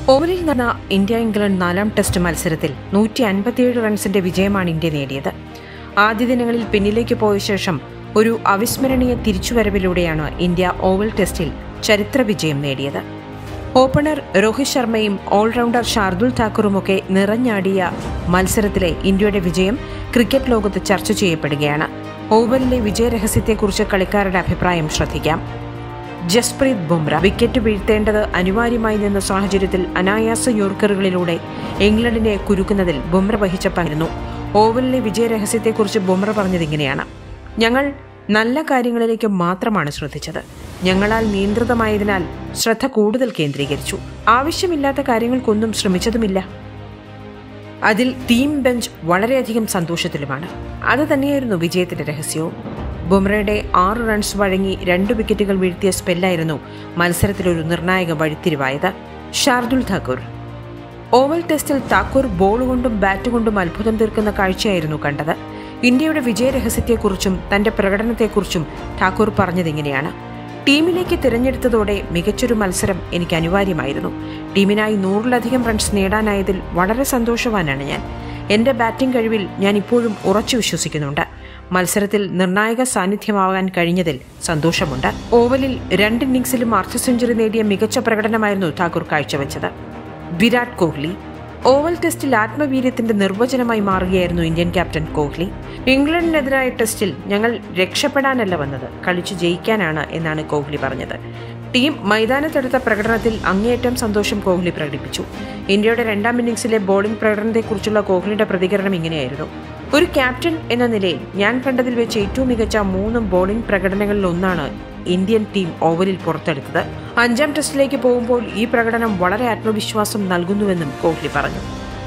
ഓവലിൽ നടന്ന India England നാലാം test മത്സരത്തിൽ നൂറ്റി അൻപത്തിയേഴ് റൺസിന്റെ വിജയമാണ് ഇന്ത്യ നേടിയത് ആദ്യ ദിനങ്ങളിൽ പിന്നിലേക്ക് പോയ ശേഷം ഒരു അവിസ്മരണീയ തിരിച്ചുവരവിലൂടെയാണ് ഇന്ത്യ ഓവൽ ടെസ്റ്റിൽ ചരിത്ര വിജയം നേടിയത് ഓപ്പണർ രോഹിത് ശർമ്മയും ഓൾറൗണ്ടർ ഷാർദുൽ താക്കൂറുമൊക്കെ നിറഞ്ഞാടിയ മത്സരത്തിലെ ഇന്ത്യയുടെ വിജയം ക്രിക്കറ്റ് ലോകത്ത് ചർച്ച ചെയ്യപ്പെടുകയാണ് ഓവലിലെ വിജയരഹസ്യത്തെക്കുറിച്ച് കളിക്കാരുടെ അഭിപ്രായം ശ്രദ്ധിക്കാം ജസ്പ്രീത് ബുംറ വിക്കറ്റ് വീഴ്ത്തേണ്ടത് അനിവാര്യമായി നിന്ന സാഹചര്യത്തിൽ അനായാസ യോർക്കറുകളിലൂടെ ഇംഗ്ലണ്ടിനെ കുരുക്കുന്നതിൽ ബുംറ വഹിച്ച പങ്കിരുന്നു ഓവലിലെ വിജയരഹസ്യത്തെക്കുറിച്ച് ബുംറ പറഞ്ഞതിങ്ങനെയാണ് ഞങ്ങൾ നല്ല കാര്യങ്ങളിലേക്ക് മാത്രമാണ് ശ്രദ്ധിച്ചത് ഞങ്ങളാൽ നിയന്ത്രിതമായതിനാൽ ശ്രദ്ധ കൂടുതൽ കേന്ദ്രീകരിച്ചു ആവശ്യമില്ലാത്ത കാര്യങ്ങൾക്കൊന്നും ശ്രമിച്ചതുമില്ല അതിൽ ടീം ബെഞ്ച് വളരെയധികം സന്തോഷത്തിലുമാണ് അത് തന്നെയായിരുന്നു വിജയത്തിന്റെ രഹസ്യവും ബുംറയുടെ ആറ് റൺസ് വഴങ്ങി രണ്ട് വിക്കറ്റുകൾ വീഴ്ത്തിയ സ്പെല്ലായിരുന്നു മത്സരത്തിലൊരു നിർണായക വഴിത്തിരിവായത് ഷാർദുൽ താക്കൂർ ഓവൽ ടെസ്റ്റിൽ താക്കൂർ ബോൾ കൊണ്ടും ബാറ്റ് കൊണ്ടും അത്ഭുതം തീർക്കുന്ന കാഴ്ചയായിരുന്നു കണ്ടത് ഇന്ത്യയുടെ വിജയരഹസ്യത്തെക്കുറിച്ചും തന്റെ പ്രകടനത്തെക്കുറിച്ചും ഠാക്കൂർ പറഞ്ഞതിങ്ങനെയാണ് ടീമിലേക്ക് തിരഞ്ഞെടുത്തതോടെ മികച്ചൊരു മത്സരം എനിക്ക് അനിവാര്യമായിരുന്നു ടീമിനായി നൂറിലധികം റൺസ് നേടാനായതിൽ വളരെ സന്തോഷവാനാണ് ഞാൻ എന്റെ ബാറ്റിംഗ് കഴിവിൽ ഞാൻ ഇപ്പോഴും ഉറച്ചു വിശ്വസിക്കുന്നുണ്ട് മത്സരത്തിൽ നിർണായക സാന്നിധ്യമാവാൻ കഴിഞ്ഞതിൽ സന്തോഷമുണ്ട് ഓവലിൽ രണ്ട് ഇന്നിംഗ്സിലും അർദ്ധ സെഞ്ചുറി നേടിയ മികച്ച പ്രകടനമായിരുന്നു താക്കൂർ കാഴ്ചവെച്ചത് വിരാട് കോഹ്ലി ഓവൽ ടെസ്റ്റിൽ ആത്മവീര്യത്തിന്റെ നിർവചനമായി മാറുകയായിരുന്നു ഇന്ത്യൻ ക്യാപ്റ്റൻ കോഹ്ലി ഇംഗ്ലണ്ടിനെതിരായ ടെസ്റ്റിൽ ഞങ്ങൾ രക്ഷപ്പെടാനല്ല വന്നത് കളിച്ചു ജയിക്കാനാണ് എന്നാണ് കോഹ്ലി പറഞ്ഞത് ടീം മൈതാനത്തെടുത്ത പ്രകടനത്തിൽ അങ്ങേയറ്റം സന്തോഷം കോഹ്ലി പ്രകടിപ്പിച്ചു ഇന്ത്യയുടെ രണ്ടാം ഇന്നിംഗ്സിലെ ബോളിംഗ് പ്രകടനത്തെക്കുറിച്ചുള്ള കോഹ്ലിയുടെ പ്രതികരണം ഇങ്ങനെയായിരുന്നു ഒരു ക്യാപ്റ്റൻ എന്ന നിലയിൽ ഞാൻ കണ്ടതിൽ വെച്ച് ഏറ്റവും മികച്ച മൂന്ന് ബോളിംഗ് പ്രകടനങ്ങളിൽ ഒന്നാണ് ഇന്ത്യൻ ടീം ഓവലിൽ പുറത്തെടുത്തത് അഞ്ചാം ടെസ്റ്റിലേക്ക് പോകുമ്പോൾ ഈ പ്രകടനം വളരെ ആത്മവിശ്വാസം നൽകുന്നുവെന്നും കോഹ്ലി പറഞ്ഞു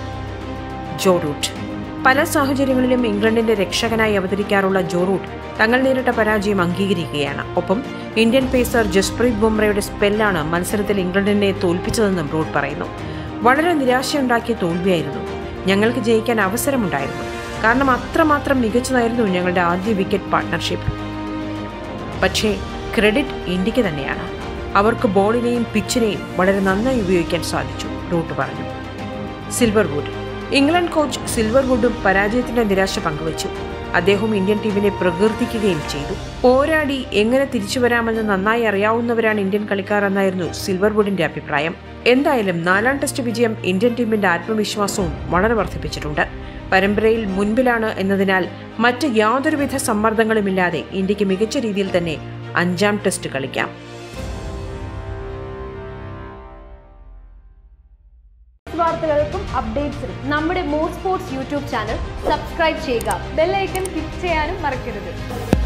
ജോ റൂട്ട് പല സാഹചര്യങ്ങളിലും ഇംഗ്ലണ്ടിന്റെ രക്ഷകനായി അവതരിക്കാറുള്ള ജോ റൂട്ട് തങ്ങൾ നേരിട്ട പരാജയം അംഗീകരിക്കുകയാണ് ഒപ്പം ഇന്ത്യൻ പേസർ ജസ്പ്രീത് ബുംറയുടെ സ്പെല്ലാണ് മത്സരത്തിൽ ഇംഗ്ലണ്ടിനെ തോൽപ്പിച്ചതെന്നും റൂട്ട് പറയുന്നു വളരെ നിരാശയുണ്ടാക്കിയ തോൽവിയായിരുന്നു ഞങ്ങൾക്ക് ജയിക്കാൻ അവസരമുണ്ടായിരുന്നു കാരണം അത്രമാത്രം മികച്ചതായിരുന്നു ഞങ്ങളുടെ ആദ്യ വിക്കറ്റ് പാർട്ട്ണർഷിപ്പ് പക്ഷേ ക്രെഡിറ്റ് ഇന്ത്യക്ക് തന്നെയാണ് അവർക്ക് ബോളിനെയും പിച്ചിനെയും വളരെ നന്നായി ഉപയോഗിക്കാൻ സാധിച്ചു റൂട്ട് പറഞ്ഞു സിൽവർവുഡ് ഇംഗ്ലണ്ട് കോച്ച് സിൽവർവുഡും പരാജയത്തിന്റെ നിരാശ പങ്കുവച്ചു അദ്ദേഹം ഇന്ത്യൻ ടീമിനെ പ്രകീർത്തിക്കുകയും ചെയ്തു പോരാടി എങ്ങനെ തിരിച്ചു വരാമെന്ന് നന്നായി അറിയാവുന്നവരാണ് ഇന്ത്യൻ കളിക്കാർ എന്നായിരുന്നു സിൽവർവുഡിന്റെ അഭിപ്രായം എന്തായാലും നാലാം ടെസ്റ്റ് വിജയം ഇന്ത്യൻ ടീമിന്റെ ആത്മവിശ്വാസവും വളരെ വർദ്ധിപ്പിച്ചിട്ടുണ്ട് പരമ്പരയിൽ മുൻപിലാണ് എന്നതിനാൽ മറ്റ് യാതൊരുവിധ സമ്മർദ്ദങ്ങളുമില്ലാതെ ഇന്ത്യക്ക് മികച്ച രീതിയിൽ തന്നെ അഞ്ചാം ടെസ്റ്റ് കളിക്കാം വാർത്തകൾക്കും അപ്ഡേറ്റ്സിനും നമ്മുടെ more sports YouTube channel subscribe ചെയ്യുക ബെല്ലൈക്കൺ ക്ലിക്ക് ചെയ്യാനും മറക്കരുത്